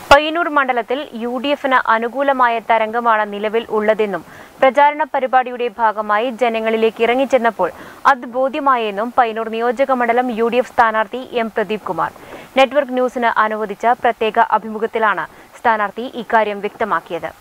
പയ്യന്നൂർ മണ്ഡലത്തിൽ U D എഫിന് അനുകൂലമായ തരംഗമാണ് നിലവിൽ ഉള്ളതെന്നും പ്രചാരണ പരിപാടിയുടെ ഭാഗമായി ജനങ്ങളിലേക്ക് ഇറങ്ങിച്ചെന്നപ്പോൾ അത് ബോധ്യമായെന്നും പയ്യന്നൂർ നിയോജക മണ്ഡലം യു ഡി എഫ് സ്ഥാനാർത്ഥി എം പ്രദീപ് കുമാർ നെറ്റ്വർക്ക് ന്യൂസിന് അനുവദിച്ച പ്രത്യേക അഭിമുഖത്തിലാണ് സ്ഥാനാർത്ഥി ഇക്കാര്യം വ്യക്തമാക്കിയത്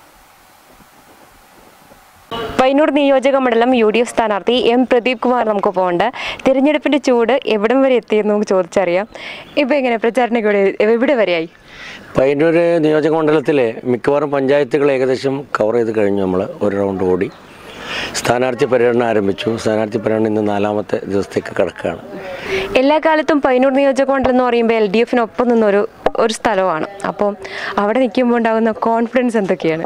പയ്യന്നൂർ നിയോജക മണ്ഡലം യു ഡി എഫ് സ്ഥാനാർത്ഥി എം പ്രദീപ് കുമാർ നമുക്ക് പോകണ്ട് തിരഞ്ഞെടുപ്പിന്റെ ചൂട് എവിടം വരെ എത്തിയെന്ന് നമുക്ക് ചോദിച്ചറിയാം ഇപ്പൊ എങ്ങനെ പ്രചാരണ എവിടെ വരെയായി പയ്യന്നൂർ നിയോജക മണ്ഡലത്തിലെ മിക്കവാറും പഞ്ചായത്തുകൾ ഏകദേശം കവർ ചെയ്ത് കഴിഞ്ഞു നമ്മൾ ഒരു റൗണ്ട് ഓടി സ്ഥാനാർത്ഥി പര്യടനം ആരംഭിച്ചു സ്ഥാനാർത്ഥി പര്യടനം ഇന്ന് നാലാമത്തെ ദിവസത്തേക്ക് കിടക്കുകയാണ് എല്ലാ കാലത്തും പയ്യന്നൂർ നിയോജക മണ്ഡലം എന്ന് പറയുമ്പോൾ എൽ ഡി എഫിനൊപ്പം നിന്നൊരു ഒരു സ്ഥലമാണ് അപ്പോൾ അവിടെ നിൽക്കുമ്പോൾ ഉണ്ടാകുന്ന കോൺഫിഡൻസ് എന്തൊക്കെയാണ്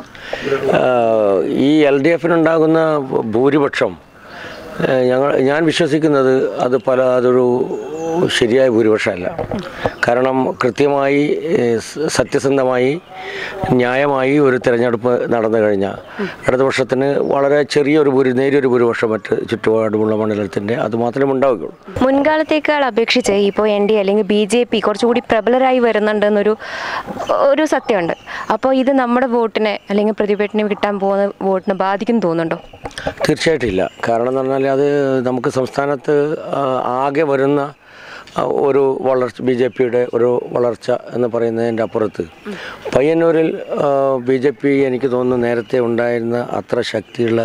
ആഹ് ഈ എൽ ഡി എഫിനുണ്ടാകുന്ന ഭൂരിപക്ഷം ആഹ് ഞങ്ങൾ ഞാൻ വിശ്വസിക്കുന്നത് അത് പല അതൊരു ശരിയായ ഭൂരിപക്ഷമല്ല കാരണം കൃത്യമായി ഏഹ് സ- സത്യസന്ധമായി ന്യായമായി ഒരു തിരഞ്ഞെടുപ്പ് നടന്നു കഴിഞ്ഞാൽ ഇടതുപക്ഷത്തിന് വളരെ ചെറിയൊരു ഭൂരി നേരിയൊരു ഭൂരിപക്ഷം മറ്റ് ചുറ്റുപാടുമുള്ള മണ്ഡലത്തിൻ്റെ അത് മാത്രമേ ഉണ്ടാവുകയുള്ളൂ മുൻകാലത്തേക്കാൾ അപേക്ഷിച്ച് ഇപ്പോൾ എൻ ഡി അല്ലെങ്കിൽ ബി ജെ പി കുറച്ചുകൂടി പ്രബലരായി വരുന്നുണ്ടെന്നൊരു ഒരു സത്യമുണ്ട് അപ്പോൾ ഇത് നമ്മുടെ വോട്ടിനെ അല്ലെങ്കിൽ പ്രതിഭട്ടിനെ കിട്ടാൻ പോകുന്ന വോട്ടിനെ ബാധിക്കും തോന്നുന്നുണ്ടോ തീർച്ചയായിട്ടും ഇല്ല കാരണം എന്ന് പറഞ്ഞാൽ അത് നമുക്ക് സംസ്ഥാനത്ത് ആ, ആകെ വരുന്ന ആ, ഒരു വളർച്ച ബി ജെ പിയുടെ ഒരു വളർച്ച എന്ന് പറയുന്നതിൻ്റെ അപ്പുറത്ത് പയ്യന്നൂരിൽ ബി ജെ പി എനിക്ക് തോന്നുന്നു നേരത്തെ ഉണ്ടായിരുന്ന അത്ര ശക്തിയുള്ള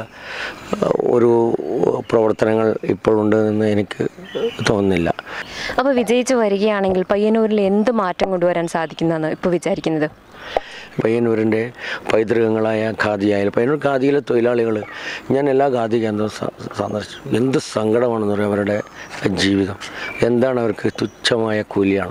ആ, ഒരു പ്രവർത്തനങ്ങൾ ഇപ്പോഴുണ്ട് എന്ന് എനിക്ക് തോന്നുന്നില്ല അപ്പോൾ വിജയിച്ച് വരികയാണെങ്കിൽ പയ്യന്നൂരിൽ എന്ത് മാറ്റം കൊണ്ടുവരാൻ സാധിക്കുന്നതെന്ന് ഇപ്പോൾ വിചാരിക്കുന്നത് പയ്യന്നൂരിൻ്റെ പൈതൃകങ്ങളായ ഖാദിയായാലും പയ്യന്നൂർ ഖാദിയിലെ തൊഴിലാളികൾ ഞാൻ എല്ലാ ഖാദി കേന്ദ്രവും സ- സന്ദർശിച്ചു എന്ത് സങ്കടമാണെന്ന് പറയുക അവരുടെ ജീവിതം എന്താണ് അവർക്ക് തുച്ഛമായ കൂലിയാണ്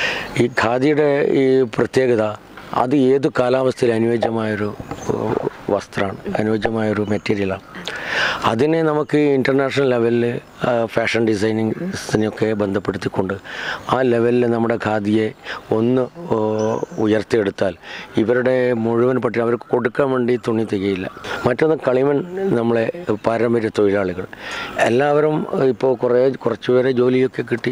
ഈ ഖാദിയുടെ ഈ പ്രത്യേകത അത് ഏത് കാലാവസ്ഥയിൽ അനുയോജ്യമായൊരു ഏഹ്, വസ്ത്രമാണ് അനുയോജ്യമായൊരു മെറ്റീരിയലാണ് അതിനെ നമുക്ക് ഇൻ്റർനാഷണൽ ലെവലിൽ ഫാഷൻ ഡിസൈനിങ്ങിനൊക്കെ ബന്ധപ്പെടുത്തിക്കൊണ്ട് ആ ലെവലിൽ നമ്മുടെ ഖാദിയെ ഒന്ന് ഏഹ്, ഉയർത്തിയെടുത്താൽ ഇവരുടെ മുഴുവൻ പട്ടി അവർക്ക് കൊടുക്കാൻ വേണ്ടി തുണി തികയില്ല മറ്റൊന്ന് കളിമൺ നമ്മളെ പാരമ്പര്യ തൊഴിലാളികൾ എല്ലാവരും ഇപ്പോൾ കുറേ കുറച്ച് പേരെ ജോലിയൊക്കെ കിട്ടി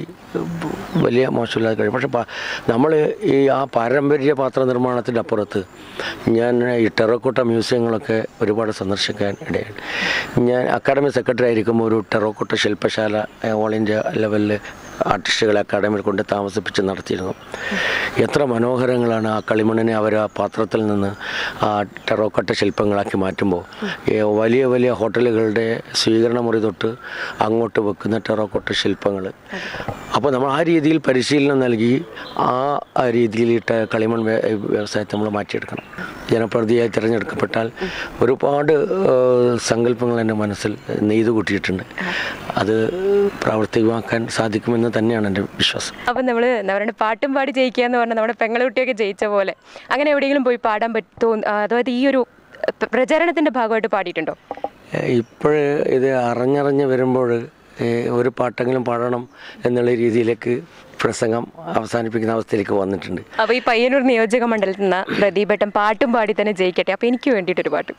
വലിയ മോശമില്ലാതെ കഴിയും പക്ഷെ നമ്മൾ ഈ ആ പാരമ്പര്യ പാത്ര നിർമ്മാണത്തിൻ്റെ അപ്പുറത്ത് ഞാൻ ഈ ടെറോക്കോട്ട മ്യൂസിയങ്ങളൊക്കെ ഒരുപാട് സന്ദർശിക്കാൻ ഇടയായി ഞാൻ അക്കാഡമി സെക്രട്ടറി ആയിരിക്കുമ്പോൾ ഒരു ടെറോക്കോട്ട ശില്പശാല ഏഹ്, ഓൾ ഇന്ത്യ ലെവലിൽ ആർട്ടിസ്റ്റുകളെ അക്കാഡമിയിൽ കൊണ്ട് താമസിപ്പിച്ച് നടത്തിയിരുന്നു എത്ര മനോഹരങ്ങളാണ് ആ കളിമണ്ണിനെ അവർ ആ പാത്രത്തിൽ നിന്ന് ആ ടെറോക്കട്ട ശില്പങ്ങളാക്കി മാറ്റുമ്പോൾ ഈ വലിയ വലിയ ഹോട്ടലുകളുടെ സ്വീകരണ മുറി തൊട്ട് അങ്ങോട്ട് വെക്കുന്ന ടെറോക്കോട്ട ശില്പങ്ങൾ അപ്പോൾ നമ്മൾ ആ രീതിയിൽ പരിശീലനം നൽകി ആ ആ രീതിയിലിട്ട കളിമൺ വ്യ- വ്യവസായത്തെ നമ്മൾ മാറ്റിയെടുക്കണം ജനപ്രതിയായി തിരഞ്ഞെടുക്കപ്പെട്ടാൽ ഒരുപാട് ഏഹ്, സങ്കല്പങ്ങൾ എൻ്റെ മനസ്സിൽ നെയ്തു കൂട്ടിയിട്ടുണ്ട് അത് പ്രാവർത്തികമാക്കാൻ സാധിക്കുമെന്ന് തന്നെയാണ് എൻ്റെ വിശ്വാസം അപ്പം നമ്മൾ എന്താ പറയുക പാട്ടും പാടി ജയിക്കുക എന്ന് പറഞ്ഞാൽ നമ്മുടെ പെങ്ങളുട്ടിയൊക്കെ ജയിച്ച പോലെ അങ്ങനെ എവിടെയെങ്കിലും പോയി പാടാൻ പറ്റുമോ അതായത് ഈ ഒരു പ്ര- പ്രചാരണത്തിന്റെ ഭാഗമായിട്ട് പാടിയിട്ടുണ്ടോ ഇപ്പോഴ് ഇത് അറിഞ്ഞറിഞ്ഞ് വരുമ്പോൾ ഒരു പാട്ടെങ്കിലും പാടണം എന്നുള്ള രീതിയിലേക്ക് പ്രസംഗം അവസാനിപ്പിക്കുന്ന അവസ്ഥയിലേക്ക് വന്നിട്ടുണ്ട് അപ്പോൾ ഈ പയ്യന്നൂർ നിയോജക മണ്ഡലത്തിൽ നിന്ന് പ്രദീപേട്ടൻ പാട്ടും പാടി തന്നെ ജയിക്കട്ടെ അപ്പോൾ എനിക്ക് വേണ്ടിയിട്ടൊരു പാട്ട്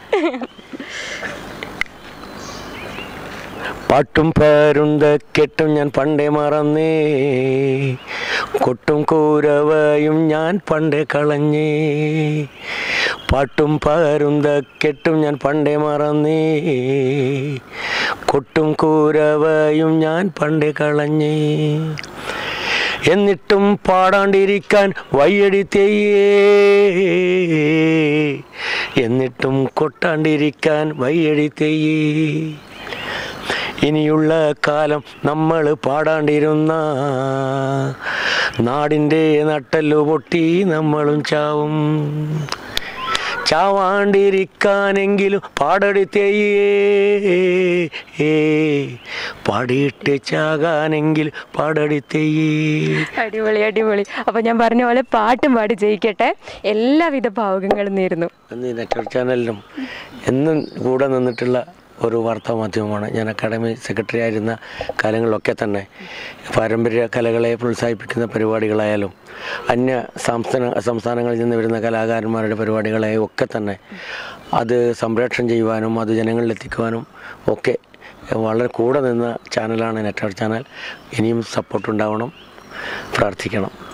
പാട്ടും പരുന്ത കെട്ടും ഞാൻ പണ്ടേ മറന്നേ കൊട്ടും കൂരവയും ഞാൻ പണ്ടേ കളഞ്ഞേ പാട്ടും പരുന്ത കെട്ടും ഞാൻ പണ്ടേ മറന്നേ കൊട്ടും കൂരവയും ഞാൻ പണ്ടേ കളഞ്ഞേ എന്നിട്ടും പാടാണ്ടിരിക്കാൻ വയ്യടി തെയ്യേ എന്നിട്ടും കൊട്ടാണ്ടിരിക്കാൻ വയ്യടി തെയ്യേ ഇനിയുള്ള കാലം നമ്മൾ പാടാണ്ടിരുന്ന നാടിൻ്റെ നട്ടല്ലു പൊട്ടി നമ്മളും ചാവും ചാവാണ്ടിരിക്കാനെങ്കിലും പാടടിത്തേയേ പാടിയിട്ട് ചാകാനെങ്കിൽ പാടടിത്തേയേ അടിപൊളി അടിപൊളി അപ്പോൾ ഞാൻ പറഞ്ഞ പോലെ പാട്ടും പാടി ജയിക്കട്ടെ എല്ലാവിധ ഭാവുകങ്ങളും നേരുന്നു എന്ന് ഈ നെറ്റ്വർക്ക് ചാനലിലും എന്നും കൂടെ നിന്നിട്ടുള്ള ഒരു വാർത്താ മാധ്യമമാണ് ഞാൻ അക്കാഡമി സെക്രട്ടറി ആയിരുന്ന കാലങ്ങളിലൊക്കെ തന്നെ പാരമ്പര്യ കലകളെ പ്രോത്സാഹിപ്പിക്കുന്ന പരിപാടികളായാലും അന്യ സംസ്ഥാന സംസ്ഥാനങ്ങളിൽ നിന്ന് വരുന്ന കലാകാരന്മാരുടെ പരിപാടികളെയും ഒക്കെ തന്നെ അത് സംപ്രേഷണം ചെയ്യുവാനും അത് ജനങ്ങളിലെത്തിക്കുവാനും ഒക്കെ വളരെ കൂടെ നിന്ന ചാനലാണ് നെറ്റ്വർക്ക് ചാനൽ ഇനിയും സപ്പോർട്ട് ഉണ്ടാവണം പ്രാർത്ഥിക്കണം